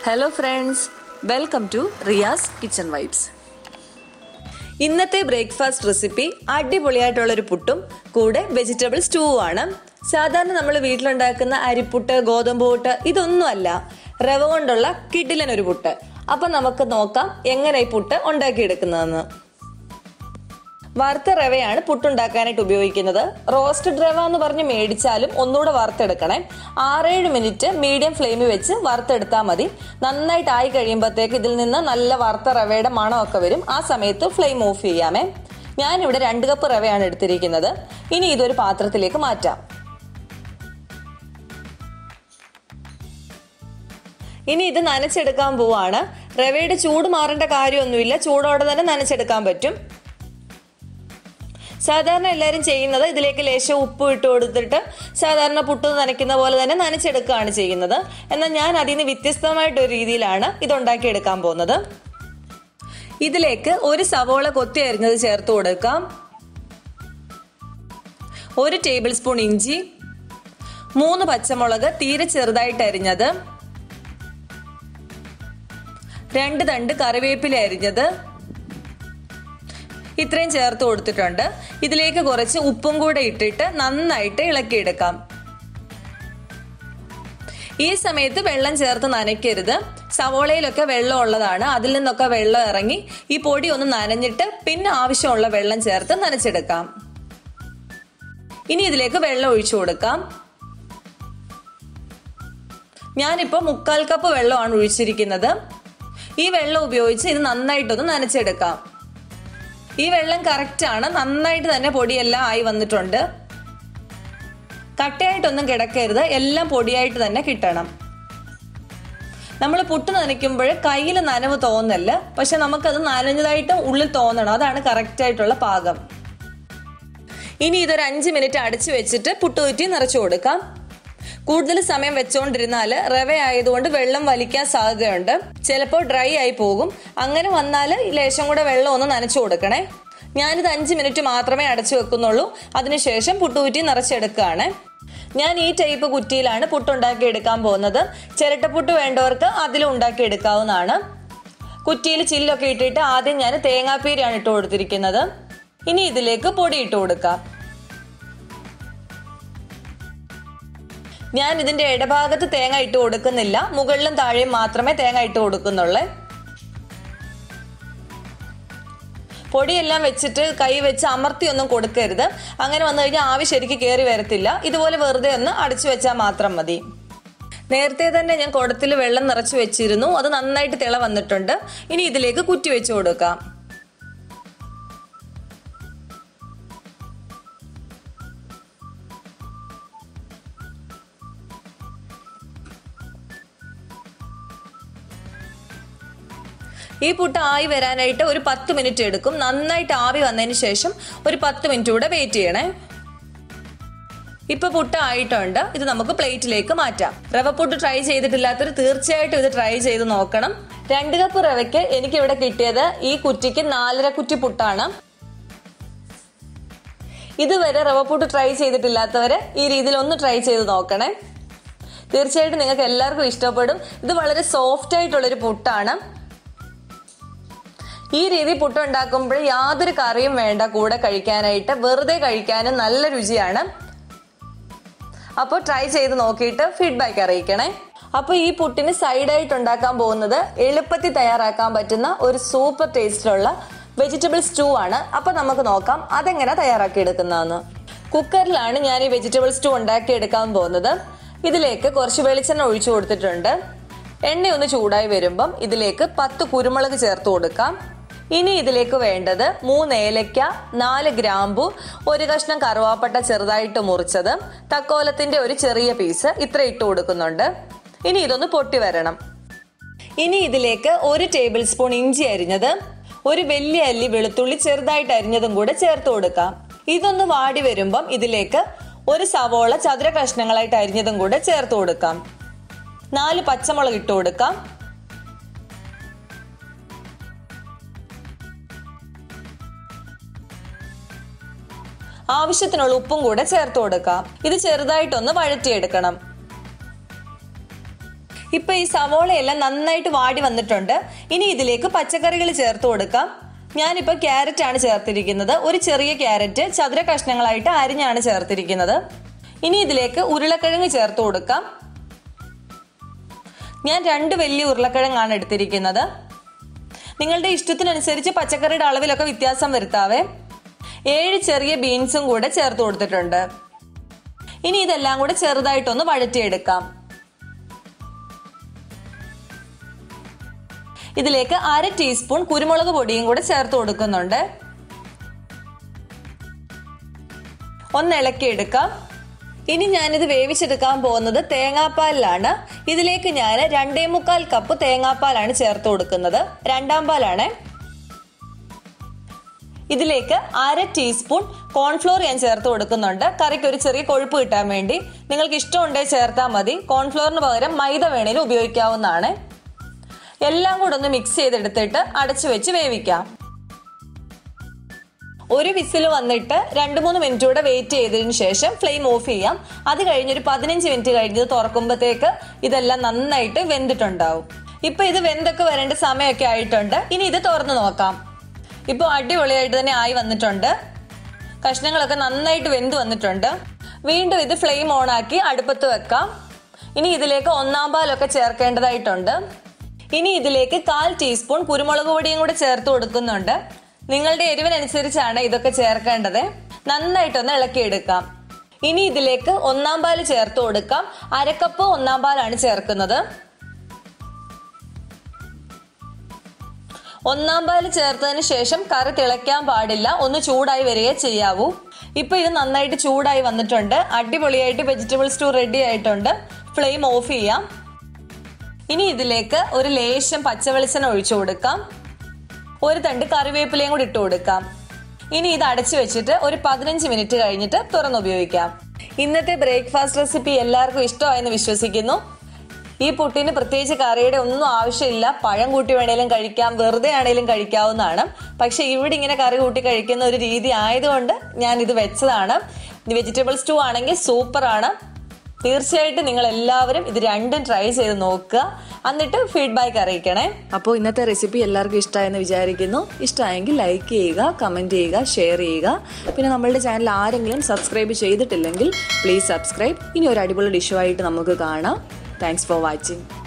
hello friends welcome to Riyas kitchen vibes ഇന്നത്തെ breakfast recipe അടിപൊളിയായിട്ടുള്ളൊരു പുട്ടും കൂടെ വെജിറ്റബിൾ സ്റ്റൂവും ആണ് സാധാരണ നമ്മൾ വീട്ടിലുണ്ടാക്കുന്ന അരിപ്പുട്ട് ഗോതമ്പ് പുട്ട് ഇതൊന്നുമല്ല റവ കൊണ്ടുള്ള കിഡിലൻ ഒരു പുട്ട് അപ്പം നമുക്ക് നോക്കാം എങ്ങനെ ഈ പുട്ട് ഉണ്ടാക്കിയെടുക്കുന്നതെന്ന് വറുത്ത റവയാണ് പുട്ടുണ്ടാക്കാനായിട്ട് ഉപയോഗിക്കുന്നത് റോസ്റ്റഡ് റവ എന്ന് പറഞ്ഞ് മേടിച്ചാലും ഒന്നുകൂടെ വറുത്തെടുക്കണേ ആറേഴ് മിനിറ്റ് മീഡിയം ഫ്ലെയിമിൽ വെച്ച് വറുത്തെടുത്താൽ മതി നന്നായിട്ട് ആയി കഴിയുമ്പോഴത്തേക്ക് ഇതിൽ നിന്ന് നല്ല വറുത്ത റവയുടെ മണമൊക്കെ വരും ആ സമയത്ത് ഫ്ലെയിം ഓഫ് ചെയ്യാമേ ഞാനിവിടെ രണ്ട് കപ്പ് റവയാണ് എടുത്തിരിക്കുന്നത് ഇനി ഇതൊരു പാത്രത്തിലേക്ക് മാറ്റാം ഇനി ഇത് നനച്ചെടുക്കാൻ പോവാണ് റവയുടെ ചൂട് മാറേണ്ട കാര്യമൊന്നുമില്ല ചൂടോടെ തന്നെ നനച്ചെടുക്കാൻ പറ്റും സാധാരണ എല്ലാവരും ചെയ്യുന്നത് ഇതിലേക്ക് ലേശം ഉപ്പ് ഇട്ട് കൊടുത്തിട്ട് സാധാരണ പുട്ട് നനയ്ക്കുന്ന പോലെ തന്നെ നനച്ചെടുക്കുകയാണ് ചെയ്യുന്നത് എന്നാൽ ഞാൻ അതിൽ നിന്ന് വ്യത്യസ്തമായിട്ടൊരു രീതിയിലാണ് ഇത് ഉണ്ടാക്കിയെടുക്കാൻ പോകുന്നത് ഇതിലേക്ക് ഒരു സവോള കൊത്തി അരിഞ്ഞത് ചേർത്ത് കൊടുക്കാം ഒരു ടേബിൾ സ്പൂൺ ഇഞ്ചി മൂന്ന് പച്ചമുളക് തീരെ ചെറുതായിട്ട് അരിഞ്ഞത് രണ്ട് തണ്ട് കറിവേപ്പില അരിഞ്ഞത് ഇത്രയും ചേർത്ത് കൊടുത്തിട്ടുണ്ട് ഇതിലേക്ക് കുറച്ച് ഉപ്പും കൂടെ ഇട്ടിട്ട് നന്നായിട്ട് ഇളക്കിയെടുക്കാം ഈ സമയത്ത് വെള്ളം ചേർത്ത് നനയ്ക്കരുത് സവോളയിലൊക്കെ വെള്ളം ഉള്ളതാണ് അതിൽ നിന്നൊക്കെ വെള്ളം ഇറങ്ങി ഈ പൊടി ഒന്ന് നനഞ്ഞിട്ട് പിന്നെ ആവശ്യമുള്ള വെള്ളം ചേർത്ത് നനച്ചെടുക്കാം ഇനി ഇതിലേക്ക് വെള്ളം ഒഴിച്ചു കൊടുക്കാം ഞാനിപ്പോൾ മുക്കാൽ കപ്പ് വെള്ളമാണ് ഒഴിച്ചിരിക്കുന്നത് ഈ വെള്ളം ഉപയോഗിച്ച് ഇത് നന്നായിട്ടൊന്ന് നനച്ചെടുക്കാം ഈ വെള്ളം കറക്റ്റ് ആണ് നന്നായിട്ട് തന്നെ പൊടിയെല്ലാം ആയി വന്നിട്ടുണ്ട് കട്ടയായിട്ടൊന്നും കിടക്കരുത് എല്ലാം പൊടിയായിട്ട് തന്നെ കിട്ടണം നമ്മൾ പുട്ട് നനയ്ക്കുമ്പോൾ കയ്യിൽ നനവ് തോന്നല്ല പക്ഷെ നമുക്കത് നനഞ്ഞതായിട്ട് ഉള്ളിൽ തോന്നണം അതാണ് കറക്റ്റ് ആയിട്ടുള്ള പാകം ഇനി ഇതൊരു അഞ്ച് മിനിറ്റ് അടച്ചു വെച്ചിട്ട് പുട്ടുകുറ്റി നിറച്ചു കൊടുക്കാം കൂടുതൽ സമയം വെച്ചുകൊണ്ടിരുന്നാൽ റവ ആയതുകൊണ്ട് വെള്ളം വലിക്കാൻ സാധ്യതയുണ്ട് ചിലപ്പോൾ ഡ്രൈ ആയി പോകും അങ്ങനെ വന്നാൽ ലേശം കൂടെ വെള്ളം ഒന്ന് നനച്ചു കൊടുക്കണേ ഞാനിത് അഞ്ച് മിനിറ്റ് മാത്രമേ അടച്ചു വെക്കുന്നുള്ളൂ അതിനുശേഷം പുട്ടുകുറ്റി നിറച്ചെടുക്കുകയാണ് ഞാൻ ഈ ടൈപ്പ് കുറ്റിയിലാണ് പുട്ടുണ്ടാക്കി എടുക്കാൻ പോകുന്നത് ചിരട്ടപ്പുട്ട് വേണ്ടവർക്ക് അതിലും ഉണ്ടാക്കി എടുക്കാവുന്നതാണ് കുറ്റിയിൽ ചില്ലൊക്കെ ഇട്ടിട്ട് ആദ്യം ഞാൻ തേങ്ങാപ്പീരിയാണ് ഇട്ട് കൊടുത്തിരിക്കുന്നത് ഇനി ഇതിലേക്ക് പൊടി ഇട്ട് കൊടുക്കാം ഞാൻ ഇതിന്റെ ഇടഭാഗത്ത് തേങ്ങ ഇട്ട് കൊടുക്കുന്നില്ല മുകളിലും താഴെയും മാത്രമേ തേങ്ങ ഇട്ട് കൊടുക്കുന്നുള്ളൂ പൊടിയെല്ലാം വെച്ചിട്ട് കൈ വെച്ച് അമർത്തി ഒന്നും കൊടുക്കരുത് അങ്ങനെ വന്നു കഴിഞ്ഞാൽ ആവി ശരിക്ക് കയറി വരത്തില്ല ഇതുപോലെ വെറുതെ ഒന്ന് അടച്ചു വെച്ചാൽ മാത്രം മതി നേരത്തെ തന്നെ ഞാൻ കുടത്തിൽ വെള്ളം നിറച്ച് വെച്ചിരുന്നു അത് നന്നായിട്ട് തിള വന്നിട്ടുണ്ട് ഇനി ഇതിലേക്ക് കുറ്റി വെച്ച് കൊടുക്കാം ഈ പുട്ട് ആയി വരാനായിട്ട് ഒരു പത്ത് മിനിറ്റ് എടുക്കും നന്നായിട്ട് ആവി വന്നതിന് ശേഷം ഒരു പത്ത് മിനിറ്റ് കൂടെ വെയിറ്റ് ചെയ്യണേ ഇപ്പൊ പുട്ട് ആയിട്ടുണ്ട് ഇത് നമുക്ക് പ്ലേറ്റിലേക്ക് മാറ്റാം റവ പുട്ട് ട്രൈ ചെയ്തിട്ടില്ലാത്തവർ തീർച്ചയായിട്ടും ഇത് ട്രൈ ചെയ്ത് നോക്കണം രണ്ട് കപ്പ് റവയ്ക്ക് എനിക്ക് ഇവിടെ കിട്ടിയത് ഈ കുറ്റിക്ക് നാലര കുറ്റി പുട്ടാണ് ഇതുവരെ റവ പുട്ട് ട്രൈ ചെയ്തിട്ടില്ലാത്തവര് ഈ രീതിയിൽ ഒന്ന് ട്രൈ ചെയ്ത് നോക്കണേ തീർച്ചയായിട്ടും നിങ്ങൾക്ക് എല്ലാവർക്കും ഇഷ്ടപ്പെടും ഇത് വളരെ സോഫ്റ്റ് ആയിട്ടുള്ളൊരു പുട്ടാണ് ഈ രീതി പുട്ടുണ്ടാക്കുമ്പോൾ യാതൊരു കറിയും വേണ്ട കൂടെ കഴിക്കാനായിട്ട് വെറുതെ കഴിക്കാനും നല്ല രുചിയാണ് അപ്പോൾ ട്രൈ ചെയ്ത് നോക്കിയിട്ട് ഫീഡ്ബാക്ക് അറിയിക്കണേ അപ്പോൾ ഈ പുട്ടിന് സൈഡായിട്ട് ഉണ്ടാക്കാൻ പോകുന്നത് എളുപ്പത്തിൽ തയ്യാറാക്കാൻ പറ്റുന്ന ഒരു സൂപ്പർ ടേസ്റ്റിലുള്ള വെജിറ്റബിൾ സ്റ്റൂ ആണ് അപ്പോൾ നമുക്ക് നോക്കാം അതെങ്ങനെ തയ്യാറാക്കി എടുക്കുന്നതെന്ന് കുക്കറിലാണ് ഞാൻ ഈ വെജിറ്റബിൾ സ്റ്റൂ ഉണ്ടാക്കി എടുക്കാൻ പോകുന്നത് ഇതിലേക്ക് കുറച്ച് വെളിച്ചെണ്ണ ഒഴിച്ചു കൊടുത്തിട്ടുണ്ട് എണ്ണ ഒന്ന് ചൂടായി വരുമ്പം ഇതിലേക്ക് പത്ത് കുരുമുളക് ചേർത്ത് കൊടുക്കാം ഇനി ഇതിലേക്ക് വേണ്ടത് മൂന്ന് ഏലയ്ക്ക നാല് ഗ്രാമ്പു ഒരു കഷ്ണം കറുവാപ്പട്ട ചെറുതായിട്ട് മുറിച്ചത് തക്കോലത്തിന്റെ ഒരു ചെറിയ പീസ് ഇത്ര ഇട്ട് കൊടുക്കുന്നുണ്ട് ഇനി ഇതൊന്ന് പൊട്ടി വരണം ഇനി ഇതിലേക്ക് ഒരു ടേബിൾ സ്പൂൺ ഇഞ്ചി അരിഞ്ഞത് ഒരു വലിയ അല്ലി വെളുത്തുള്ളി ചെറുതായിട്ട് അരിഞ്ഞതും കൂടെ ചേർത്ത് കൊടുക്കാം ഇതൊന്ന് വാടി വരുമ്പം ഇതിലേക്ക് ഒരു സവോള ചതുര കഷ്ണങ്ങളായിട്ട് അരിഞ്ഞതും കൂടെ ചേർത്ത് കൊടുക്കാം നാല് പച്ചമുളക് ഇട്ട് കൊടുക്കാം ആവശ്യത്തിനുള്ള ഉപ്പും കൂടെ ചേർത്ത് കൊടുക്കാം ഇത് ചെറുതായിട്ടൊന്ന് വഴറ്റിയെടുക്കണം ഇപ്പൊ ഈ സവോളയെല്ലാം നന്നായിട്ട് വാടി വന്നിട്ടുണ്ട് ഇനി ഇതിലേക്ക് പച്ചക്കറികൾ ചേർത്ത് കൊടുക്കാം ഞാനിപ്പോൾ ക്യാരറ്റ് ആണ് ചേർത്തിരിക്കുന്നത് ഒരു ചെറിയ ക്യാരറ്റ് ചതുര കഷ്ണങ്ങളായിട്ട് അരിഞ്ഞാണ് ചേർത്തിരിക്കുന്നത് ഇനി ഇതിലേക്ക് ഉരുളക്കിഴങ്ങ് ചേർത്ത് കൊടുക്കാം ഞാൻ രണ്ട് വലിയ ഉരുളക്കിഴങ്ങാണ് എടുത്തിരിക്കുന്നത് നിങ്ങളുടെ ഇഷ്ടത്തിനനുസരിച്ച് പച്ചക്കറിയുടെ അളവിലൊക്കെ വ്യത്യാസം വരുത്താവേ ഏഴ് ചെറിയ ബീൻസും കൂടെ ചേർത്ത് കൊടുത്തിട്ടുണ്ട് ഇനി ഇതെല്ലാം കൂടെ ചെറുതായിട്ടൊന്ന് വഴറ്റിയെടുക്കാം ഇതിലേക്ക് അര ടീസ്പൂൺ കുരുമുളക് പൊടിയും കൂടെ ചേർത്ത് കൊടുക്കുന്നുണ്ട് ഒന്ന് ഇളക്കിയെടുക്കാം ഇനി ഞാനിത് വേവിച്ചെടുക്കാൻ പോകുന്നത് തേങ്ങാപ്പാലിലാണ് ഇതിലേക്ക് ഞാൻ രണ്ടേ മുക്കാൽ കപ്പ് തേങ്ങാപ്പാലാണ് ചേർത്ത് കൊടുക്കുന്നത് രണ്ടാം പാലാണ് ഇതിലേക്ക് അര ടീസ്പൂൺ കോൺഫ്ലോർ ഞാൻ ചേർത്ത് കൊടുക്കുന്നുണ്ട് കറിക്ക് ഒരു ചെറിയ കൊഴുപ്പ് കിട്ടാൻ വേണ്ടി നിങ്ങൾക്ക് ഇഷ്ടമുണ്ടെങ്കിൽ ചേർത്താൽ മതി കോൺഫ്ലോറിന് പകരം മൈദ വേണേലും ഉപയോഗിക്കാവുന്നതാണ് എല്ലാം കൂടെ ഒന്ന് മിക്സ് ചെയ്തെടുത്തിട്ട് അടച്ചു വെച്ച് വേവിക്കാം ഒരു വിസിൽ വന്നിട്ട് രണ്ട് മൂന്ന് മിനിറ്റ് കൂടെ വെയിറ്റ് ചെയ്തതിന് ശേഷം ഫ്ലെയിം ഓഫ് ചെയ്യാം അത് കഴിഞ്ഞ് ഒരു പതിനഞ്ച് മിനിറ്റ് കഴിഞ്ഞ് ഇത് തുറക്കുമ്പോഴത്തേക്ക് ഇതെല്ലാം നന്നായിട്ട് വെന്തിട്ടുണ്ടാവും ഇപ്പൊ ഇത് വെന്തൊക്കെ വരേണ്ട സമയമൊക്കെ ആയിട്ടുണ്ട് ഇനി ഇത് തുറന്നു നോക്കാം ഇപ്പോൾ അടിപൊളിയായിട്ട് തന്നെ ആയി വന്നിട്ടുണ്ട് കഷ്ണങ്ങളൊക്കെ നന്നായിട്ട് വെന്ത് വന്നിട്ടുണ്ട് വീണ്ടും ഇത് ഫ്ലെയിം ഓൺ ആക്കി അടുപ്പത്ത് വെക്കാം ഇനി ഇതിലേക്ക് ഒന്നാം പാലൊക്കെ ചേർക്കേണ്ടതായിട്ടുണ്ട് ഇനി ഇതിലേക്ക് കാൽ ടീസ്പൂൺ കുരുമുളക് പൊടിയും കൂടെ ചേർത്ത് കൊടുക്കുന്നുണ്ട് നിങ്ങളുടെ എരിവിനനുസരിച്ചാണ് ഇതൊക്കെ ചേർക്കേണ്ടത് നന്നായിട്ടൊന്ന് ഇളക്കിയെടുക്കാം ഇനി ഇതിലേക്ക് ഒന്നാം പാല് ചേർത്ത് കൊടുക്കാം അരക്കപ്പ് ഒന്നാം പാലാണ് ചേർക്കുന്നത് ഒന്നാം പാല് ചേർത്തതിന് ശേഷം കറി തിളയ്ക്കാൻ പാടില്ല ഒന്ന് ചൂടായി വരികയെ ചെയ്യാവൂ ഇപ്പൊ ഇത് നന്നായിട്ട് ചൂടായി വന്നിട്ടുണ്ട് അടിപൊളിയായിട്ട് വെജിറ്റബിൾ സ്റ്റൂ റെഡി ആയിട്ടുണ്ട് ഫ്ലെയിം ഓഫ് ചെയ്യാം ഇനി ഇതിലേക്ക് ഒരു ലേശം പച്ചവെളിച്ചെണ്ണ ഒഴിച്ചു കൊടുക്കാം ഒരു തണ്ട് കറിവേപ്പിലയും കൂടി ഇട്ട് കൊടുക്കാം ഇനി ഇത് അടച്ചു വെച്ചിട്ട് ഒരു പതിനഞ്ച് മിനിറ്റ് കഴിഞ്ഞിട്ട് തുറന്നുപയോഗിക്കാം ഇന്നത്തെ ബ്രേക്ക്ഫാസ്റ്റ് റെസിപ്പി എല്ലാവർക്കും ഇഷ്ടമായെന്ന് വിശ്വസിക്കുന്നു ഈ പുട്ടിന് പ്രത്യേകിച്ച് കറിയുടെ ഒന്നും ആവശ്യമില്ല പഴം കൂട്ടി വേണേലും കഴിക്കാം വെറുതെ ആണേലും കഴിക്കാവുന്നതാണ് പക്ഷെ ഇവിടെ ഇങ്ങനെ കറി കൂട്ടി കഴിക്കുന്ന ഒരു രീതി ആയതുകൊണ്ട് ഞാൻ ഇത് വെച്ചതാണ് വെജിറ്റബിൾ സ്റ്റൂ ആണെങ്കിൽ സൂപ്പറാണ് തീർച്ചയായിട്ടും നിങ്ങൾ എല്ലാവരും ഇത് രണ്ടും ട്രൈ ചെയ്ത് നോക്കുക എന്നിട്ട് ഫീഡ്ബാക്ക് അറിയിക്കണേ അപ്പോൾ ഇന്നത്തെ റെസിപ്പി എല്ലാവർക്കും ഇഷ്ടമായെന്ന് വിചാരിക്കുന്നു ഇഷ്ടമായെങ്കിൽ ലൈക്ക് ചെയ്യുക കമൻറ്റ് ചെയ്യുക ഷെയർ ചെയ്യുക പിന്നെ നമ്മളുടെ ചാനൽ ആരെങ്കിലും സബ്സ്ക്രൈബ് ചെയ്തിട്ടില്ലെങ്കിൽ പ്ലീസ് സബ്സ്ക്രൈബ് ഇനി ഒരു അടിപൊളി ഡിഷുമായിട്ട് നമുക്ക് കാണാം താങ്ക്സ് ഫോർ വാച്ചിങ്